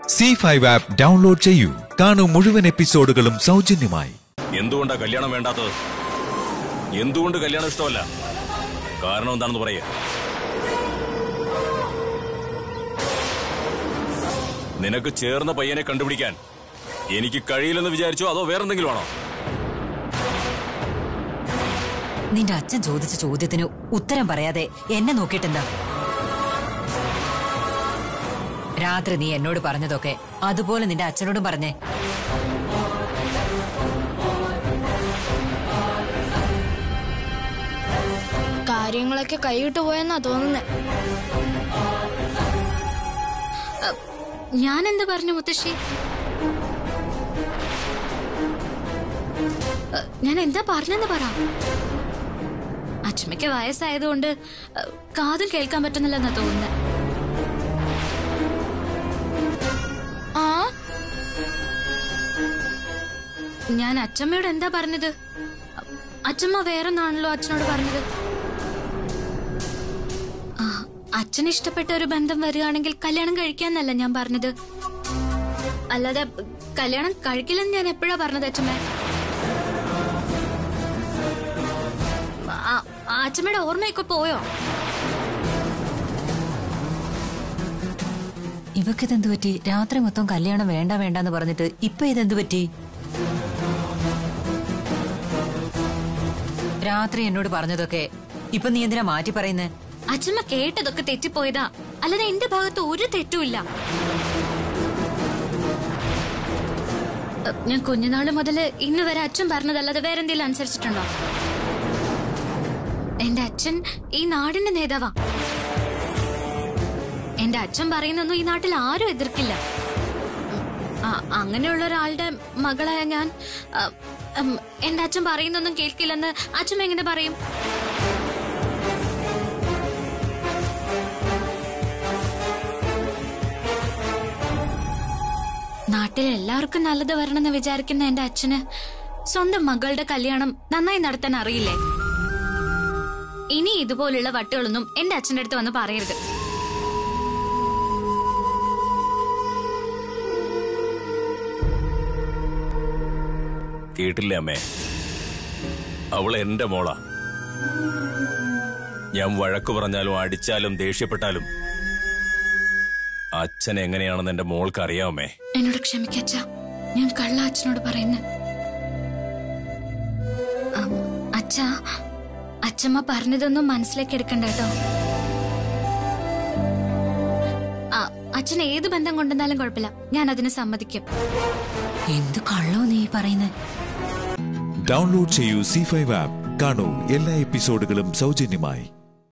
C five app download ചെയ്യൂ കാണൂ മുഴുവൻ എപ്പിസോഡുകളും സൗജന്യമായി എന്തുകൊണ്ടാ കല്യാണം വേണ്ടാത്തത് എന്തുകൊണ്ട് കല്യാണം ഇഷ്ടമല്ല കാരണം എന്താണെന്ന് പറയേ നിനക്ക് ചേർന്ന പയ്യനെ കണ്ടുപിടിക്കാൻ എനിക്ക് കഴിയില്ലെന്ന് വിചാരിച്ചോ അതോ വേറെന്തെങ്കിലും ആണോ നിന്റെ അച്ഛൻ ചോദിച്ച ചോദ്യത്തിന് ഉത്തരം പറയാതെ എന്നെ നോക്കിയിട്ടെന്താ രാത്രി നീ എന്നോട് പറഞ്ഞതൊക്കെ അതുപോലെ നിന്റെ അച്ഛനോടും പറഞ്ഞേ കാര്യങ്ങളൊക്കെ കൈവിട്ടു പോയെന്നാ തോന്നുന്നത് ഞാൻ എന്താ പറഞ്ഞു മുത്തശ്ശി അ, ഞാൻ എന്താ പറഞ്ഞെന്ന് പറ അച്ഛമ്മയ്ക്ക് വയസ്സായതുകൊണ്ട് അ, കാതും കേൾക്കാൻ പറ്റുന്നില്ലെന്നാ തോന്നുന്നത് ആ ഞാൻ അച്ഛമ്മയോട് എന്താ പറഞ്ഞത് അ, അച്ഛമ്മ വേറൊന്നാണല്ലോ അച്ഛനോട് പറഞ്ഞത് ആ, അച്ഛന് ഇഷ്ടപ്പെട്ട ഒരു ബന്ധം വരികയാണെങ്കിൽ കല്യാണം കഴിക്കാന്നല്ല ഞാൻ പറഞ്ഞത് അല്ലാതെ കല്യാണം കഴിക്കില്ലെന്ന് ഞാൻ എപ്പോഴാ പറഞ്ഞത് അച്ഛമ്മ ആ- ആ അച്ഛമ്മയുടെ ഓർമ്മയൊക്കെ പോയോ ഇവക്കിതെന്തു പറ്റി രാത്രി മൊത്തം കല്യാണം വേണ്ട വേണ്ടെന്ന് പറഞ്ഞിട്ട് ഇപ്പൊ ഇതെന്തു പറ്റി രാത്രി എന്നോട് പറഞ്ഞതൊക്കെ ഇപ്പൊ നീ എന്തിനാ മാറ്റി പറയുന്നേ അച്ഛമ്മ കേട്ടതൊക്കെ തെറ്റിപ്പോയതാ അല്ലാതെ എന്റെ ഭാഗത്ത് ഒരു തെറ്റുമില്ല അ, ഞാൻ കുഞ്ഞുനാള് മുതല് ഇന്ന് വരെ അച്ഛൻ പറഞ്ഞതല്ലാതെ വേറെന്തെങ്കിലും അനുസരിച്ചിട്ടുണ്ടോ എന്റെ അച്ഛൻ ഈ നാടിന്റെ നേതാവാ എന്റെ അച്ഛൻ പറയുന്നൊന്നും ഈ നാട്ടിൽ ആരും എതിർക്കില്ല ആ, അങ്ങനെയുള്ള ഒരാളുടെ മകളായ ഞാൻ ആ, ഉം, എന്റെ അച്ഛൻ പറയുന്നൊന്നും കേൾക്കില്ലെന്ന് അച്ഛൻ എങ്ങനെ പറയും നാട്ടിൽ എല്ലാവർക്കും നല്ലത് വരണമെന്ന് വിചാരിക്കുന്ന എന്റെ അച്ഛന് സ്വന്തം മകളുടെ കല്യാണം നന്നായി നടത്താൻ അറിയില്ലേ ഇനി ഇതുപോലുള്ള വട്ടുകളൊന്നും എന്റെ അച്ഛന്റെ അടുത്ത് വന്ന് പറയരുത് കേട്ടില്ലേ അമ്മേ അവൾ എന്റെ മോളാ ഞാൻ വഴക്ക് പറഞ്ഞാലും അടിച്ചാലും ദേഷ്യപ്പെട്ടാലും അച്ഛൻ എങ്ങനെയാണെന്ന് എന്റെ മോൾക്ക് അറിയാമേ എന്നോട് ക്ഷമിക്കച്ച ഞാൻ കള്ള അച്ഛനോട് പറയുന്നത് അച്ഛ അച്ഛമ്മ പറഞ്ഞതൊന്നും മനസ്സിലേക്ക് എടുക്കണ്ട കേട്ടോ ആ, അച്ഛൻ ഏത് ബന്ധം കൊണ്ടുവന്നാലും കുഴപ്പമില്ല ഞാൻ അതിന് സമ്മതിക്കും എന്ത് കള്ളോ നീ പറയുന്നേ ഡൗൺലോഡ് ചെയ്യൂ സി ഫൈവ് ആപ്പ് കാണൂ എല്ലാ എപ്പിസോഡുകളും സൗജന്യമായി